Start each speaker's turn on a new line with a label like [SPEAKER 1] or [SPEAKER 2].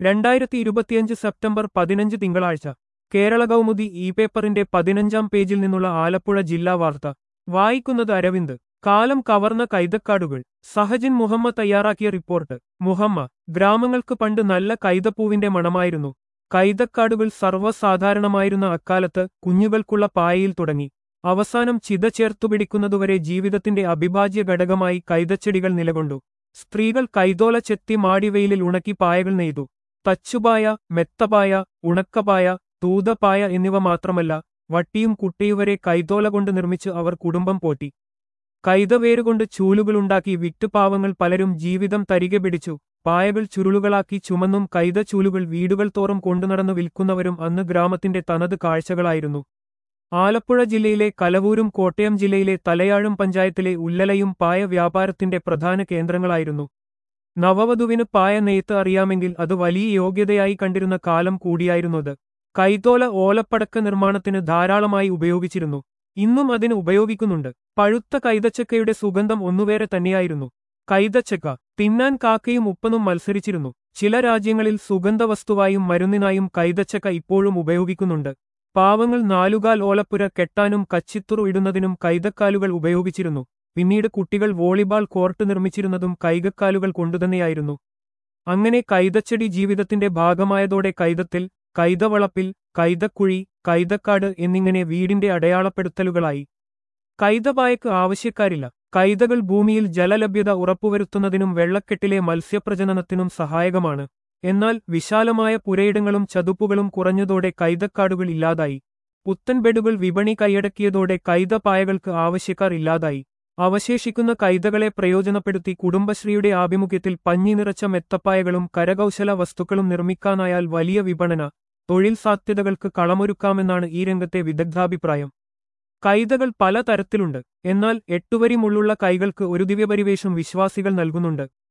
[SPEAKER 1] രണ്ടായിരത്തി ഇരുപത്തിയഞ്ച് സെപ്റ്റംബർ പതിനഞ്ച് തിങ്കളാഴ്ച കേരള കൗമുദി ഇ പേപ്പറിന്റെ പതിനഞ്ചാം പേജിൽ നിന്നുള്ള ആലപ്പുഴ ജില്ലാ വാർത്ത വായിക്കുന്നത് അരവിന്ദ് കാലം കവർന്ന കൈതക്കാടുകൾ സഹജിൻ മുഹമ്മദ് തയ്യാറാക്കിയ റിപ്പോർട്ട് മുഹമ്മ ഗ്രാമങ്ങൾക്ക് പണ്ട് നല്ല കൈതപ്പൂവിന്റെ മണമായിരുന്നു കൈതക്കാടുകൾ സർവ്വസാധാരണമായിരുന്ന അക്കാലത്ത് കുഞ്ഞുകൾക്കുള്ള പായയിൽ തുടങ്ങി അവസാനം ചിത ചേർത്തുപിടിക്കുന്നതുവരെ ജീവിതത്തിന്റെ അവിഭാജ്യ ഘടകമായി കൈതച്ചെടികൾ നിലകൊണ്ടു സ്ത്രീകൾ കൈതോല ചെത്തി മാടിവെയിലിൽ ഉണക്കി പായകൾ നെയ്തു തച്ചുപായ മെത്തപായ ഉണക്കപായ തൂതപായ എന്നിവ മാത്രമല്ല വട്ടിയും കുട്ടിയുവരെ കൈതോല കൊണ്ട് നിർമ്മിച്ച് അവർ കുടുംബം പോറ്റി കൈതവേരുകൊണ്ട് ചൂലുകളുണ്ടാക്കി വിറ്റുപാവങ്ങൾ പലരും ജീവിതം തരികെ പിടിച്ചു പായകൾ ചുരുളുകളാക്കി ചുമന്നും കൈതച്ചൂലുകൾ വീടുകൾ തോറും കൊണ്ടുനടന്നു വിൽക്കുന്നവരും അന്ന് ഗ്രാമത്തിന്റെ തനത് കാഴ്ചകളായിരുന്നു ആലപ്പുഴ ജില്ലയിലെ കലവൂരും കോട്ടയം ജില്ലയിലെ തലയാഴും പഞ്ചായത്തിലെ ഉല്ലലയും പായ വ്യാപാരത്തിന്റെ പ്രധാന കേന്ദ്രങ്ങളായിരുന്നു നവവധുവിന് പായ നെയ്ത്ത് അറിയാമെങ്കിൽ അത് വലിയ യോഗ്യതയായി കണ്ടിരുന്ന കാലം കൂടിയായിരുന്നത് കൈതോല ഓലപ്പടക്ക നിർമ്മാണത്തിന് ധാരാളമായി ഉപയോഗിച്ചിരുന്നു ഇന്നും അതിന് ഉപയോഗിക്കുന്നുണ്ട് പഴുത്ത കൈതച്ചക്കയുടെ സുഗന്ധം ഒന്നുവേറെ തന്നെയായിരുന്നു കൈതച്ചക്ക തിന്നാൻ കാക്കയും ഉപ്പനും മത്സരിച്ചിരുന്നു ചില രാജ്യങ്ങളിൽ സുഗന്ധവസ്തുവായും മരുന്നിനായും കൈതച്ചക്ക ഇപ്പോഴും ഉപയോഗിക്കുന്നുണ്ട് പാവങ്ങൾ നാലുകാൽ ഓലപ്പുര കെട്ടാനും കച്ചിത്തുറു ഇടുന്നതിനും കൈതക്കാലുകൾ ഉപയോഗിച്ചിരുന്നു പിന്നീട് കുട്ടികൾ വോളിബാൾ കോർട്ട് നിർമ്മിച്ചിരുന്നതും കൈകക്കാലുകൾ കൊണ്ടുതന്നെയായിരുന്നു അങ്ങനെ കൈതച്ചെടി ജീവിതത്തിന്റെ ഭാഗമായതോടെ കൈതത്തിൽ കൈതവളപ്പിൽ കൈതക്കുഴി കൈതക്കാട് എന്നിങ്ങനെ വീടിന്റെ അടയാളപ്പെടുത്തലുകളായി കൈതപായക്ക് ആവശ്യക്കാരില്ല കൈതകൾ ഭൂമിയിൽ ജലലഭ്യത ഉറപ്പുവരുത്തുന്നതിനും വെള്ളക്കെട്ടിലെ മത്സ്യപ്രജനനത്തിനും സഹായകമാണ് എന്നാൽ വിശാലമായ പുരയിടങ്ങളും ചതുപ്പുകളും കുറഞ്ഞതോടെ കൈതക്കാടുകൾ ഇല്ലാതായി പുത്തൻ ബെഡുകൾ വിപണി കൈയടക്കിയതോടെ കൈതപായകൾക്ക് ആവശ്യക്കാർ ഇല്ലാതായി അവശേഷിക്കുന്ന കൈതകളെ പ്രയോജനപ്പെടുത്തി കുടുംബശ്രീയുടെ ആഭിമുഖ്യത്തിൽ പഞ്ഞി നിറച്ച മെത്തപ്പായകളും കരകൗശല വസ്തുക്കളും നിർമ്മിക്കാനായാൽ വലിയ വിപണന തൊഴിൽ സാധ്യതകൾക്ക് കളമൊരുക്കാമെന്നാണ് ഈ രംഗത്തെ വിദഗ്ധാഭിപ്രായം കൈതകൾ പല തരത്തിലുണ്ട് എന്നാൽ എട്ടുവരി മുള്ളുള്ള കൈകൾക്ക് ഒരു ദിവ്യപരിവേഷം വിശ്വാസികൾ നൽകുന്നുണ്ട്